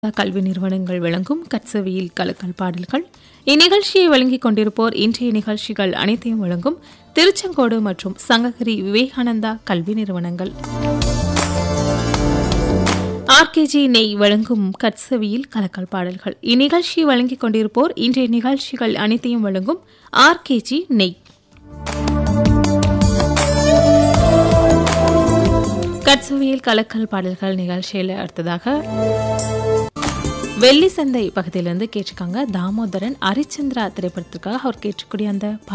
கல்வி நிறுவனங்கள் வழங்கும் கற்சவியில் கலக்கல் பாடல்கள் இந்நிகழ்ச்சியை வழங்கிக் கொண்டிருப்போர் இன்றைய நிகழ்ச்சிகள் அனைத்தையும் வழங்கும் திருச்செங்கோடு மற்றும் சங்ககிரி விவேகானந்தா கல்வி நிறுவனங்கள் ஆர்கேஜி நெய் வழங்கும் கற்சவியில் கலக்கல் பாடல்கள் இந்நிகழ்ச்சியை வழங்கிக் கொண்டிருப்போர் இன்றைய நிகழ்ச்சிகள் அனைத்தையும் வழங்கும் ஆர்கேஜி நெய் கற்சவியில் கலக்கல் பாடல்கள் நிகழ்ச்சியில் அடுத்ததாக வெள்ளி சந்தை பகுதியிலிருந்து கேட்டிருக்காங்க தாமோதரன் ஹரிச்சந்திரா திரைப்படத்திற்காக அவர் கேட்கக்கூடிய அந்த